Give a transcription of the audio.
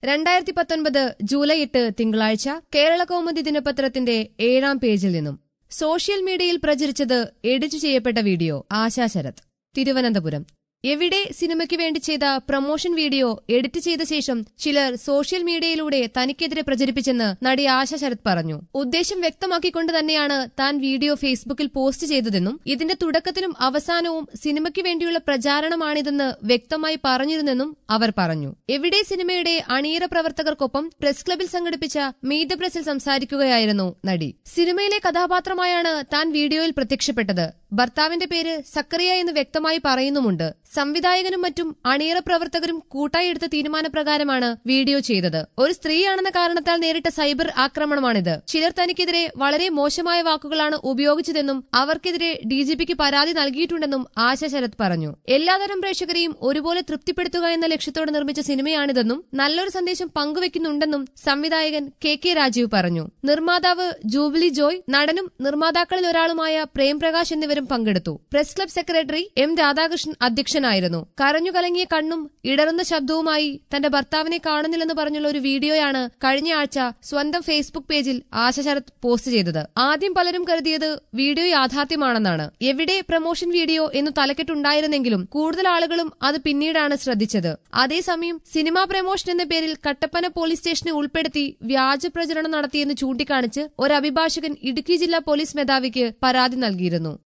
രണ്ടായിരത്തി പത്തൊൻപത് ജൂലൈ എട്ട് തിങ്കളാഴ്ച കേരള കൗമുദി ദിനപത്രത്തിന്റെ ഏഴാം പേജിൽ നിന്നും സോഷ്യൽ മീഡിയയിൽ പ്രചരിച്ചത് എഡിറ്റ് ചെയ്യപ്പെട്ട വീഡിയോ ആശാ ശരത് തിരുവനന്തപുരം എവിടെ സിനിമയ്ക്ക് വേണ്ടി ചെയ്ത പ്രൊമോഷൻ വീഡിയോ എഡിറ്റ് ചെയ്ത ശേഷം ചിലർ സോഷ്യൽ മീഡിയയിലൂടെ തനിക്കെതിരെ പ്രചരിപ്പിച്ചെന്ന് നടി ആശ ശരത് പറഞ്ഞു ഉദ്ദേശം വ്യക്തമാക്കിക്കൊണ്ട് തന്നെയാണ് താൻ വീഡിയോ ഫേസ്ബുക്കിൽ പോസ്റ്റ് ചെയ്തതെന്നും ഇതിന്റെ തുടക്കത്തിലും അവസാനവും സിനിമയ്ക്ക് വേണ്ടിയുള്ള പ്രചാരണമാണിതെന്ന് വ്യക്തമായി പറഞ്ഞിരുന്നെന്നും അവർ പറഞ്ഞു എവിടെ സിനിമയുടെ അണിയറ പ്രവർത്തകർക്കൊപ്പം പ്രസ് ക്ലബിൽ സംഘടിപ്പിച്ച മീറ്റ് ദ പ്രസിൽ സംസാരിക്കുകയായിരുന്നു നടി സിനിമയിലെ കഥാപാത്രമായാണ് താൻ വീഡിയോയിൽ പ്രത്യക്ഷപ്പെട്ടത് ഭർത്താവിന്റെ പേര് സക്കറിയ എന്ന് വ്യക്തമായി പറയുന്നുമുണ്ട് സംവിധായകനും മറ്റും അണിയറ പ്രവർത്തകരും കൂട്ടായി എടുത്ത തീരുമാനപ്രകാരമാണ് വീഡിയോ ചെയ്തത് ഒരു സ്ത്രീയാണെന്ന കാരണത്താൽ നേരിട്ട സൈബർ ആക്രമണമാണിത് ചിലർ തനിക്കെതിരെ വളരെ മോശമായ വാക്കുകളാണ് ഉപയോഗിച്ചതെന്നും അവർക്കെതിരെ ഡിജിപിക്ക് പരാതി നൽകിയിട്ടുണ്ടെന്നും ആശ ശരത് പറഞ്ഞു എല്ലാതരം പ്രേക്ഷകരെയും ഒരുപോലെ തൃപ്തിപ്പെടുത്തുക എന്ന ലക്ഷ്യത്തോടെ നിർമ്മിച്ച സിനിമയാണിതെന്നും നല്ലൊരു സന്ദേശം പങ്കുവെക്കുന്നുണ്ടെന്നും സംവിധായകൻ കെ കെ രാജീവ് പറഞ്ഞു നിർമ്മാതാവ് ജൂബിലി ജോയ് നടനും നിർമ്മാതാക്കളിൽ ഒരാളുമായ പ്രേംപ്രകാശ് എന്നിവരും പങ്കെടുത്തു press club secretary M Radhakrishnan അധ്യക്ഷനായിരുന്നു കരഞ്ഞു കലങ്ങിയ കണ്ണും ഇടറുന്ന ശബ്ദവുമായി തന്റെ ഭർത്താവിനെ കാണുന്നില്ലെന്ന് പറഞ്ഞുള്ള ഒരു വീഡിയോയാണ് കഴിഞ്ഞ ആഴ്ച സ്വന്തം ഫേസ്ബുക്ക് പേജിൽ ആശ ശരത് പോസ്റ്റ് ചെയ്തത് ആദ്യം പലരും കരുതിയത് വീഡിയോ യാഥാർത്ഥ്യമാണെന്നാണ് എവിടെ പ്രൊമോഷൻ വീഡിയോ എന്ന് തലക്കെട്ടുണ്ടായിരുന്നെങ്കിലും കൂടുതൽ ആളുകളും അത് പിന്നീടാണ് ശ്രദ്ധിച്ചത് അതേസമയം സിനിമാ പ്രമോഷൻ എന്ന പേരിൽ കട്ടപ്പന പോലീസ് സ്റ്റേഷനെ ഉൾപ്പെടുത്തി വ്യാജ പ്രചരണം നടത്തിയെന്ന് ചൂണ്ടിക്കാണിച്ച് ഒരു അഭിഭാഷകൻ ഇടുക്കി ജില്ലാ പോലീസ് മേധാവിക്ക് പരാതി നൽകിയിരുന്നു